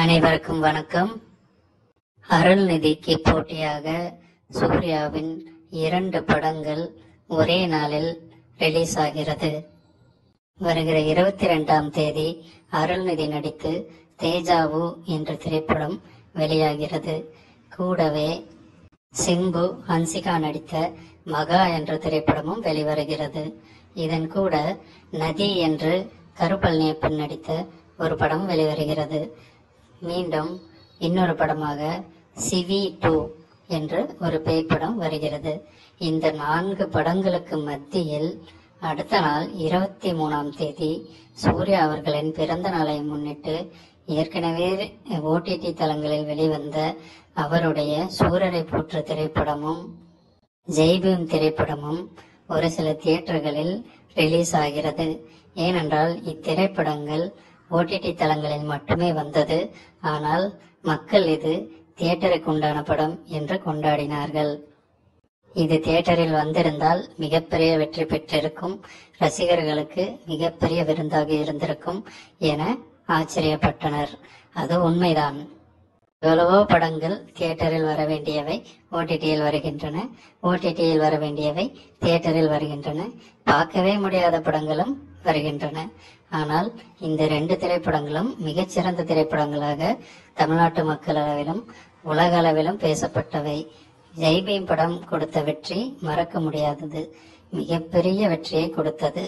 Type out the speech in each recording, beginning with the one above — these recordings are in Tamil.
அனைவருக்கும் வணக்கம் அருள்நிதிக்கு போட்டியாக சூர்யாவின் இரண்டு படங்கள் ஒரே நாளில் ரிலீஸ் ஆகிறது வருகிற இருபத்தி ரெண்டாம் தேதி அருள்நிதி நடித்து தேஜாவு என்ற திரைப்படம் வெளியாகிறது கூடவே சிம்பு ஹன்சிகா நடித்த மகா என்ற திரைப்படமும் வெளிவருகிறது இதன் கூட நதி என்று கருப்பழனியப்பன் நடித்த ஒரு படம் வெளிவருகிறது மீண்டும் இன்னொரு படமாக சிவி டூ என்று ஒரு பேய் படம் வருகிறது இந்த நான்கு படங்களுக்கு மத்தியில் அடுத்த நாள் இருபத்தி மூணாம் தேதி சூர்யா அவர்களின் பிறந்த நாளை முன்னிட்டு ஏற்கனவே ஓடிடி தளங்களில் வெளிவந்த அவருடைய சூரரை போற்று திரைப்படமும் ஜெய்பீம் திரைப்படமும் ஒரு சில தியேட்டர்களில் ரிலீஸ் ஆகிறது ஏனென்றால் இத்திரைப்படங்கள் ஓடிடி தளங்களில் மட்டுமே வந்தது ஆனால் மக்கள் இது தியேட்டருக்கு உண்டான படம் என்று கொண்டாடினார்கள் இது தியேட்டரில் வந்திருந்தால் மிகப்பெரிய வெற்றி பெற்றிருக்கும் ரசிகர்களுக்கு மிகப்பெரிய விருந்தாக இருந்திருக்கும் என ஆச்சரியப்பட்டனர் அது உண்மைதான் எவ்வளவோ படங்கள் தியேட்டரில் வர வேண்டியவை ஓடிடியில் வருகின்றன ஓடிடியில் வர வேண்டியவை தியேட்டரில் வருகின்றன பார்க்கவே முடியாத படங்களும் வருகின்றன ஆனால் இந்த ரெண்டு திரைப்படங்களும் மிகச்சிறந்த திரைப்படங்களாக தமிழ்நாட்டு மக்கள் அளவிலும் உலக அளவிலும் பேசப்பட்டவை ஜெய்பீம் படம் கொடுத்த வெற்றி மறக்க முடியாதது மிகப்பெரிய வெற்றியை கொடுத்தது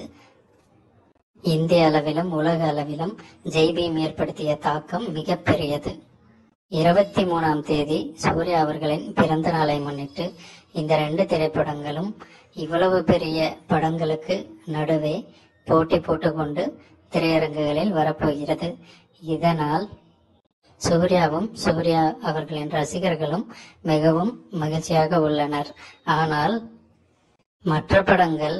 இந்திய அளவிலும் உலக அளவிலும் ஜெய்பீம் ஏற்படுத்திய தாக்கம் மிகப்பெரியது இருபத்தி மூணாம் தேதி சூர்யா அவர்களின் பிறந்த நாளை முன்னிட்டு இந்த ரெண்டு திரைப்படங்களும் இவ்வளவு பெரிய படங்களுக்கு நடுவே போட்டி போட்டுக்கொண்டு திரையரங்குகளில் வரப்போகிறது இதனால் சூர்யாவும் சூர்யா அவர்களின் ரசிகர்களும் மிகவும் மகிழ்ச்சியாக உள்ளனர் ஆனால் மற்ற படங்கள்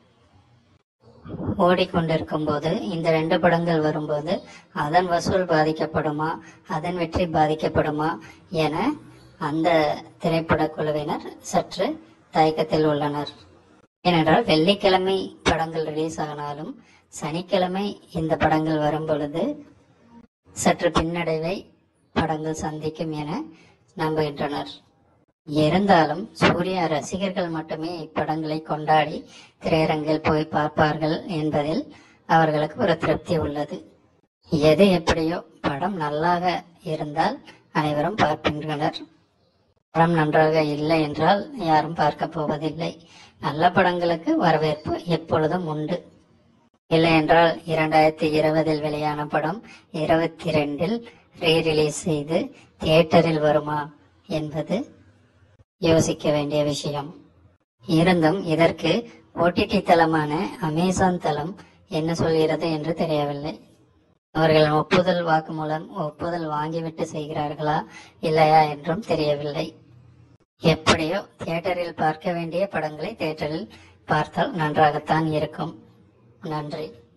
ஓடிக்கொண்டிருக்கும் போது இந்த ரெண்டு படங்கள் வரும்போது அதன் வசூல் பாதிக்கப்படுமா அதன் வெற்றி பாதிக்கப்படுமா என அந்த திரைப்பட குழுவினர் சற்று தயக்கத்தில் உள்ளனர் ஏனென்றால் வெள்ளிக்கிழமை படங்கள் ரிலீஸ் ஆனாலும் சனிக்கிழமை இந்த படங்கள் வரும் பொழுது சற்று பின்னடைவை படங்கள் சந்திக்கும் என நம்புகின்றனர் இருந்தாலும் சூர்யா ரசிகர்கள் மட்டுமே இப்படங்களை கொண்டாடி திரையரங்கில் போய் பார்ப்பார்கள் என்பதில் அவர்களுக்கு ஒரு திருப்தி உள்ளது எது எப்படியோ படம் நல்லாக இருந்தால் அனைவரும் பார்க்கின்றனர் படம் நன்றாக இல்லை என்றால் யாரும் பார்க்க போவதில்லை நல்ல படங்களுக்கு வரவேற்பு எப்பொழுதும் உண்டு இல்லை என்றால் இரண்டாயிரத்தி இருபதில் வெளியான படம் இருபத்தி ரெண்டில் ரீ ரிலீஸ் செய்து தியேட்டரில் வருமா என்பது யோசிக்க வேண்டிய விஷயம் இருந்தும் இதற்கு ஓடிடி தளமான அமேசான் தளம் என்ன சொல்கிறது என்று தெரியவில்லை அவர்கள் ஒப்புதல் வாக்குமூலம் ஒப்புதல் வாங்கிவிட்டு செய்கிறார்களா இல்லையா என்றும் தெரியவில்லை எப்படியோ தியேட்டரில் பார்க்க வேண்டிய படங்களை தியேட்டரில் பார்த்தால் நன்றாகத்தான் இருக்கும் நன்றி